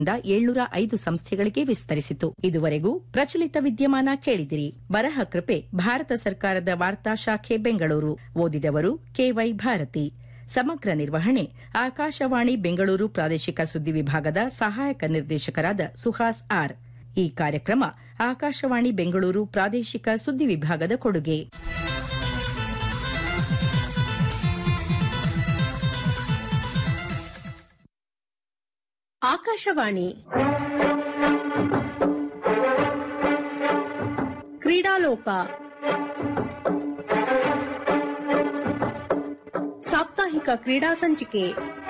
ಏಳ್ನೂರ ಐದು ಸಂಸ್ಥೆಗಳಿಗೆ ವಿಸ್ತರಿಸಿತು ಇದುವರೆಗೂ ಪ್ರಚಲಿತ ವಿದ್ಯಮಾನ ಕೇಳಿದಿರಿ ಬರಹ ಕೃಪೆ ಭಾರತ ಸರ್ಕಾರದ ವಾರ್ತಾ ಶಾಖೆ ಬೆಂಗಳೂರು ಓದಿದವರು ಕೆವೈ ಭಾರತಿ ಸಮಗ್ರ ನಿರ್ವಹಣೆ ಆಕಾಶವಾಣಿ ಬೆಂಗಳೂರು ಪ್ರಾದೇಶಿಕ ಸುದ್ದಿ ವಿಭಾಗದ ಸಹಾಯಕ ನಿರ್ದೇಶಕರಾದ ಸುಹಾಸ್ ಆರ್ ಈ ಕಾರ್ಯಕ್ರಮ ಆಕಾಶವಾಣಿ ಬೆಂಗಳೂರು ಪ್ರಾದೇಶಿಕ ಸುದ್ದಿ ವಿಭಾಗದ ಕೊಡುಗೆ ಆಕಾಶವಾಣಿ ಕ್ರೀಡಾಲೋಕ ಸಾಪ್ತಾಹಿಕ ಕ್ರೀಡಾ ಸಂಚಿಕೆ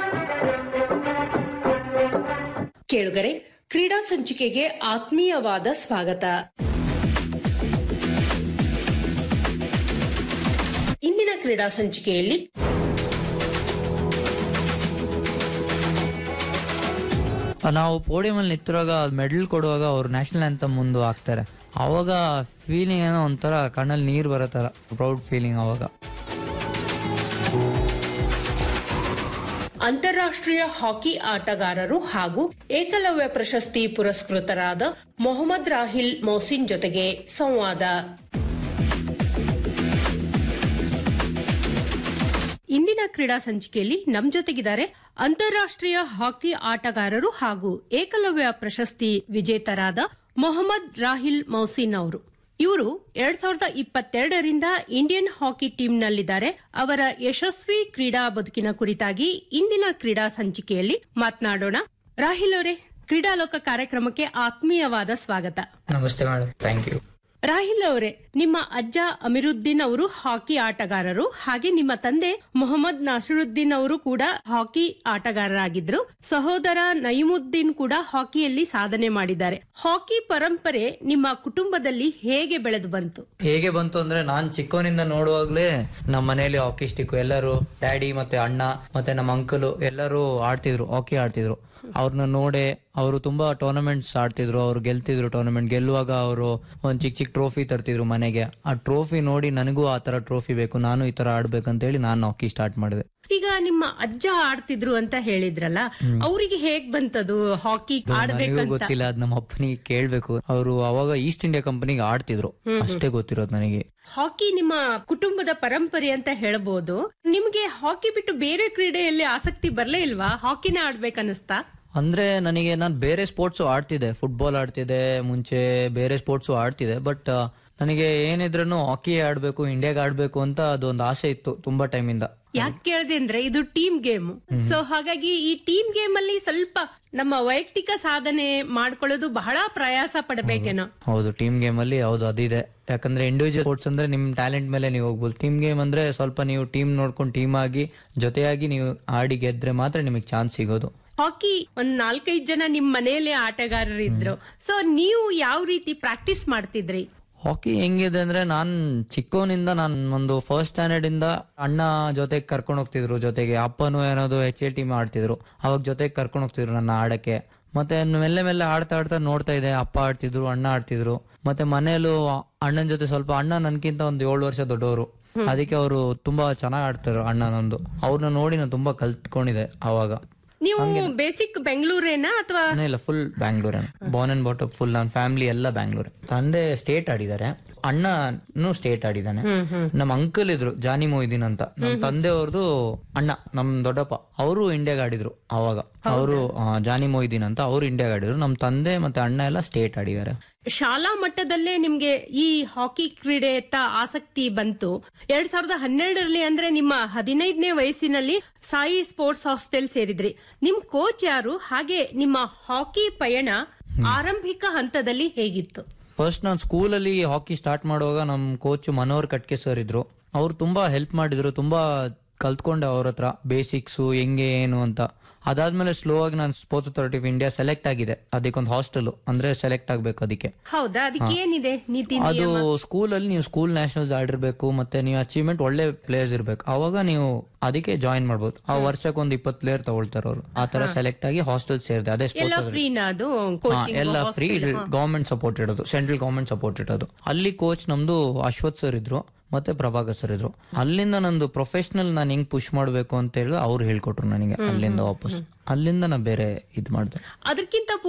ಕೇಳುಗರೆ ಕ್ರೀಡಾ ಸಂಚಿಕೆಗೆ ಆತ್ಮೀಯವಾದ ಸ್ವಾಗತ ಇಂದಿನ ಕ್ರೀಡಾ ಸಂಚಿಕೆಯಲ್ಲಿ ನಾವು ಪೋಡಿಯಂ ಅಲ್ಲಿ ನಿಂತಿರುವಾಗ ಮೆಡಲ್ ಕೊಡುವಾಗ ಅವ್ರು ನ್ಯಾಷನಲ್ ಆಂಥಮ್ ಮುಂದೆ ಹಾಕ್ತಾರೆ ಅವಾಗ ಫೀಲಿಂಗ್ ಏನೋ ಒಂಥರ ಕಣ್ಣಲ್ಲಿ ನೀರು ಬರೋ ಥರ ಪ್ರೌಡ್ ಫೀಲಿಂಗ್ ಅವಾಗ ಅಂತಾರಾಷ್ಟ್ರೀಯ ಹಾಕಿ ಆಟಗಾರರು ಹಾಗೂ ಏಕಲವ್ಯ ಪ್ರಶಸ್ತಿ ಪುರಸ್ಕೃತರಾದ ಮೊಹಮ್ಮದ್ ರಾಹಿಲ್ ಮೌಸಿನ್ ಜೊತೆಗೆ ಸಂವಾದ ಇಂದಿನ ಕ್ರೀಡಾ ಸಂಚಿಕೆಯಲ್ಲಿ ನಮ್ ಜೊತೆಗಿದ್ದಾರೆ ಅಂತಾರಾಷ್ಟ್ರೀಯ ಹಾಕಿ ಆಟಗಾರರು ಹಾಗೂ ಏಕಲವ್ಯ ಪ್ರಶಸ್ತಿ ವಿಜೇತರಾದ ಮೊಹಮ್ಮದ್ ರಾಹಿಲ್ ಮೌಸಿನ್ ಅವರು ಇವರು ಎರಡ್ ಸಾವಿರದ ಇಪ್ಪತ್ತೆರಡರಿಂದ ಇಂಡಿಯನ್ ಹಾಕಿ ಟೀಮ್ನಲ್ಲಿದ್ದಾರೆ ಅವರ ಯಶಸ್ವಿ ಕ್ರೀಡಾ ಬದುಕಿನ ಕುರಿತಾಗಿ ಇಂದಿನ ಕ್ರೀಡಾ ಸಂಚಿಕೆಯಲ್ಲಿ ಮಾತನಾಡೋಣ ರಾಹಿಲ್ ಅವರೇ ಕ್ರೀಡಾಲೋಕ ಕಾರ್ಯಕ್ರಮಕ್ಕೆ ಆತ್ಮೀಯವಾದ ಸ್ವಾಗತ ನಮಸ್ತೆ ಮೇಡಮ್ ಥ್ಯಾಂಕ್ ಯು ರಾಹಿಲ್ ಅವರೇ ನಿಮ್ಮ ಅಜ್ಜ ಅಮಿರುದ್ದೀನ್ ಅವರು ಹಾಕಿ ಆಟಗಾರರು ಹಾಗೆ ನಿಮ್ಮ ತಂದೆ ಮೊಹಮ್ಮದ್ ನಾಸಿರುದ್ದೀನ್ ಅವರು ಕೂಡ ಹಾಕಿ ಆಟಗಾರರಾಗಿದ್ರು ಸಹೋದರ ನಯಿಮುದ್ದೀನ್ ಕೂಡ ಹಾಕಿಯಲ್ಲಿ ಸಾಧನೆ ಮಾಡಿದ್ದಾರೆ ಹಾಕಿ ಪರಂಪರೆ ನಿಮ್ಮ ಕುಟುಂಬದಲ್ಲಿ ಹೇಗೆ ಬೆಳೆದು ಬಂತು ಹೇಗೆ ಬಂತು ಅಂದ್ರೆ ನಾನ್ ಚಿಕ್ಕವನಿಂದ ನೋಡುವಾಗ್ಲೇ ನಮ್ಮ ಮನೆಯಲ್ಲಿ ಹಾಕಿ ಸ್ಟಿಕ್ ಎಲ್ಲರೂ ಡ್ಯಾಡಿ ಮತ್ತೆ ಅಣ್ಣ ಮತ್ತೆ ನಮ್ಮ ಅಂಕಲು ಎಲ್ಲರೂ ಆಡ್ತಿದ್ರು ಹಾಕಿ ಆಡ್ತಿದ್ರು ಅವ್ರನ್ನ ನೋಡೆ ಅವರು ತುಂಬಾ ಟೂರ್ನಮೆಂಟ್ಸ್ ಆಡ್ತಿದ್ರು ಅವ್ರು ಗೆಲ್ತಿದ್ರು ಟೂರ್ನಮೆಂಟ್ ಗೆಲ್ಲುವಾಗ ಅವರು ಒಂದ್ ಚಿಕ್ಕ ಚಿಕ್ಕ ಟ್ರೋಫಿ ತರ್ತಿದ್ರು ಮನೆಗೆ ಆ ಟ್ರೋಫಿ ನೋಡಿ ನನಗೂ ಆ ತರ ಟ್ರೋಫಿ ಬೇಕು ನಾನು ಈ ತರ ಆಡ್ಬೇಕಂತ ಹೇಳಿ ನಾನು ಹಾಕಿ ಸ್ಟಾರ್ಟ್ ಮಾಡಿದೆ ಈಗ ನಿಮ್ಮ ಅಜ್ಜ ಆಡ್ತಿದ್ರು ಅಂತ ಹೇಳಿದ್ರಲ್ಲ ಅವರಿಗೆ ಹೇಗ್ ಬಂತದು ಹಾಕಿ ನನಗೂ ಆಡ್ಬೇಕಂತ ಗೊತ್ತಿಲ್ಲ ಅದ್ ನಮ್ಮ ಅಪ್ಪನಿಗೆ ಕೇಳ್ಬೇಕು ಅವರು ಅವಾಗ ಈಸ್ಟ್ ಇಂಡಿಯಾ ಕಂಪನಿಗೆ ಆಡ್ತಿದ್ರು ಅಷ್ಟೇ ಗೊತ್ತಿರೋದು ನನಗೆ ಹಾಕಿ ನಿಮ್ಮ ಕುಟುಂಬದ ಪರಂಪರೆ ಅಂತ ಹೇಳ್ಬೋದು ನಿಮ್ಗೆ ಹಾಕಿ ಬಿಟ್ಟು ಬೇರೆ ಕ್ರೀಡೆಯಲ್ಲಿ ಆಸಕ್ತಿ ಬರ್ಲೇ ಇಲ್ವಾ ಹಾಕಿನೇ ಆಡ್ಬೇಕನ್ನಿಸ್ತಾ ಅಂದ್ರೆ ನನಗೆ ನಾನು ಬೇರೆ ಸ್ಪೋರ್ಟ್ಸ್ ಆಡ್ತಿದ್ದೆ ಫುಟ್ಬಾಲ್ ಆಡ್ತಿದ್ದೆ ಮುಂಚೆ ಬೇರೆ ಸ್ಪೋರ್ಟ್ಸ್ ಆಡ್ತಿದ್ದೆ ಬಟ್ ನನಗೆ ಏನಿದ್ರು ಹಾಕಿ ಆಡ್ಬೇಕು ಇಂಡಿಯಾಗೆ ಆಡ್ಬೇಕು ಅಂತ ಅದೊಂದು ಆಸೆ ಇತ್ತು ತುಂಬಾ ಟೈಮಿಂದ ಯಾಕೆ ಕೇಳಿದೆ ಅಂದ್ರೆ ಇದು ಟೀಮ್ ಗೇಮ್ ಸೊ ಹಾಗಾಗಿ ಈ ಟೀಮ್ ಗೇಮ್ ಅಲ್ಲಿ ಸ್ವಲ್ಪ ನಮ್ಮ ವೈಯಕ್ತಿಕ ಸಾಧನೆ ಮಾಡ್ಕೊಳ್ಳೋದು ಬಹಳ ಪ್ರಯಾಸ ಪಡಬೇಕೇನೋ ಹೌದು ಟೀಮ್ ಗೇಮ್ ಅಲ್ಲಿ ಹೌದು ಅದಿದೆ ಯಾಕಂದ್ರೆ ಇಂಡಿವಿಜುವಲ್ ಸ್ಪೋರ್ಟ್ಸ್ ಅಂದ್ರೆ ನಿಮ್ ಟ್ಯಾಲೆಂಟ್ ಮೇಲೆ ನೀವು ಹೋಗ್ಬೋದು ಟೀಮ್ ಗೇಮ್ ಅಂದ್ರೆ ಸ್ವಲ್ಪ ನೀವು ಟೀಮ್ ನೋಡ್ಕೊಂಡು ಟೀಮ್ ಆಗಿ ಜೊತೆಯಾಗಿ ನೀವು ಆಡಿ ಗೆದ್ರೆ ಮಾತ್ರ ನಿಮಗೆ ಚಾನ್ಸ್ ಸಿಗೋದು ಹಾಕಿ ಒಂದ್ ನಾಲ್ಕೈದು ಜನ ನಿಮ್ ಮನೆಯಲ್ಲೇ ಆಟಗಾರರಿದ್ರು ಸೊ ನೀವು ಯಾವ ರೀತಿ ಪ್ರಾಕ್ಟೀಸ್ ಮಾಡ್ತಿದ್ರಿ ಹಾಕಿ ಹೆಂಗಿದೆ ಅಂದ್ರೆ ನಾನ್ ಚಿಕ್ಕವನಿಂದ ನಾನ್ ಒಂದು ಫಸ್ಟ್ ಸ್ಟ್ಯಾಂಡರ್ಡ್ ಇಂದ ಅಣ್ಣ ಜೊತೆಗೆ ಕರ್ಕೊಂಡು ಹೋಗ್ತಿದ್ರು ಜೊತೆಗೆ ಅಪ್ಪನು ಏನಾದ್ರು ಎಚ್ ಎಲ್ ಟೀಮ್ ಆಡ್ತಿದ್ರು ಅವಾಗ ಜೊತೆಗೆ ಕರ್ಕೊಂಡು ಹೋಗ್ತಿದ್ರು ನನ್ನ ಆಡಕ್ಕೆ ಮತ್ತೆ ಮೆಲ್ಲೆ ಮೆಲ್ಲೆ ಆಡ್ತಾ ಆಡ್ತಾ ನೋಡ್ತಾ ಇದೆ ಅಪ್ಪ ಆಡ್ತಿದ್ರು ಅಣ್ಣ ಆಡ್ತಿದ್ರು ಮತ್ತೆ ಮನೆಯಲ್ಲೂ ಅಣ್ಣನ ಜೊತೆ ಸ್ವಲ್ಪ ಅಣ್ಣ ನನ್ಕಿಂತ ಒಂದು ಏಳು ವರ್ಷ ದೊಡ್ಡವರು ಅದಕ್ಕೆ ಅವರು ತುಂಬಾ ಚೆನ್ನಾಗ್ ಆಡ್ತಾರೆ ಅಣ್ಣನೊಂದು ಅವ್ರನ್ನ ನೋಡಿ ನಾನು ತುಂಬಾ ಕಲ್ತ್ಕೊಂಡಿದೆ ಅವಾಗ ನೀವು ಬೇಸಿಕ್ ಬೆಂಗಳೂರೇನಾ ಅಥವಾ ಇನ್ನೂ ಇಲ್ಲ full Bangalore born and brought up full ನನ್ನ ಫ್ಯಾಮಿಲಿ ಎಲ್ಲ ಬ್ಯಾಂಗ್ಳೂರ್ ತಂದೆ ಸ್ಟೇಟ್ ಆಡಿದ್ದಾರೆ ಅಣ್ಣನು ಸ್ಟೇಟ್ ಆಡಿದಾನೆ ನಮ್ಮ ಅಂಕಲ್ ಇದ್ರು ಜಾನಿ ಮೊಯ್ದೀನ್ ಅಂತ ನಮ್ಮ ತಂದೆಯವ್ರದ್ದು ಅಣ್ಣ ನಮ್ ದೊಡ್ಡಪ್ಪ ಅವರು ಇಂಡಿಯಾಗ ಆಡಿದ್ರು ಅವಾಗ ಅವರು ಜಾನಿ ಮೊಯ್ದೀನ್ ಅಂತ ಅವ್ರು ಇಂಡಿಯಾಗ ಆಡಿದ್ರು ನಮ್ಮ ತಂದೆ ಮತ್ತೆ ಅಣ್ಣ ಎಲ್ಲ ಸ್ಟೇಟ್ ಆಡಿದ್ದಾರೆ ಶಾಲಾ ಮಟ್ಟದಲ್ಲೇ ನಿಮ್ಗೆ ಈ ಹಾಕಿ ಕ್ರೀಡೆಯತ್ತ ಆಸಕ್ತಿ ಬಂತು ಎರಡ್ ಸಾವಿರದ ಹನ್ನೆರಡರಲ್ಲಿ ಅಂದ್ರೆ ನಿಮ್ಮ ಹದಿನೈದನೇ ವಯಸ್ಸಿನಲ್ಲಿ ಸಾಯಿ ಸ್ಪೋರ್ಟ್ಸ್ ಹಾಸ್ಟೆಲ್ ಸೇರಿದ್ರಿ ನಿಮ್ ಕೋಚ್ ಯಾರು ಹಾಗೆ ನಿಮ್ಮ ಹಾಕಿ ಪಯಣ ಆರಂಭಿಕ ಹಂತದಲ್ಲಿ ಹೇಗಿತ್ತು ಫಸ್ಟ್ ನಾನು ಸ್ಕೂಲಲ್ಲಿ ಹಾಕಿ ಸ್ಟಾರ್ಟ್ ಮಾಡುವಾಗ ನಮ್ಮ ಕೋಚ್ ಮನೋಹರ್ ಕಟ್ಕೆ ಸರ್ ಇದ್ರು ಅವ್ರು ತುಂಬಾ ಹೆಲ್ಪ್ ಮಾಡಿದ್ರು ತುಂಬಾ ಕಲ್ತ್ಕೊಂಡೆ ಅವ್ರ ಹತ್ರ ಬೇಸಿಕ್ಸು ಹೆಂಗೆ ಏನು ಅಂತ ಅದಾದ್ಮೇಲೆ ಸ್ಲೋ ಆಗಿ ನಾನು Sports Authority of India select ಆಗಿದೆ ಅದಕ್ಕೊಂದು ಹಾಸ್ಟೆಲ್ ಅಂದ್ರೆ ಸೆಲೆಕ್ಟ್ ಆಗ್ಬೇಕು ಅದಕ್ಕೆ ಹೌದಾ ಅದಕ್ಕೆ ಏನಿದೆ ನೀತಿ ಅದು ಸ್ಕೂಲಲ್ಲಿ ನೀವು ಸ್ಕೂಲ್ ನ್ಯಾಷನಲ್ಸ್ ಆಡಿರ್ಬೇಕು ಮತ್ತೆ ನೀವು ಅಚೀವ್ಮೆಂಟ್ ಒಳ್ಳೆ ಪ್ಲೇಯರ್ಸ್ ಇರ್ಬೇಕು ಅವಾಗ ನೀವು ಅದಕ್ಕೆ ಜಾಯಿನ್ ಮಾಡ್ಬೋದು ಆ ವರ್ಷಕ್ಕೆ ಒಂದು ಇಪ್ಪತ್ತು ಪ್ಲೇಯರ್ ತಗೊಳ್ತಾರೆ ಅವರು ಆ ತರ ಸೆಲೆಕ್ಟ್ ಆಗಿ ಹಾಸ್ಟೆಲ್ ಸೇರಿದೆ ಅದೇ ಎಲ್ಲ ಸ್ಪೋರ್ಟ್ಸ್ ಫ್ರೀನಾ ಅದು ಹಾ, ಕೋಚಿಂಗ್ ಎಲ್ಲ ಫ್ರೀ ಗವರ್ಮೆಂಟ್ ಸಪೋರ್ಟ್ ಇರೋದು ಸೆಂಟ್ರಲ್ ಗವರ್ಮೆಂಟ್ ಸಪೋರ್ಟ್ ಇರೋದು ಅಲ್ಲಿ ಕೋಚ್ ನಮ್ದು ಅಶ್ವಥ್ ಸರ್ ಇದ್ರು ಮತ್ತೆ ಪ್ರಭಾಕರ್ ಸರ್ ಇದ್ರು ಅಲ್ಲಿಂದ ನಂದು ಪ್ರೊಫೆಷನಲ್ ನಾನು ಹೆಂಗ್ ಪುಷ್ ಮಾಡ್ಬೇಕು ಅಂತ ಹೇಳಿ ಅವ್ರು ಹೇಳ್ಕೊಟ್ರು ನನಗೆ ಅಲ್ಲಿಂದ ವಾಪಸ್ ಅಲ್ಲಿಂದ ನಾ ಬೇರೆ ಇದ್ ಮಾಡ್ದೆ ಅದಕ್ಕಿಂತ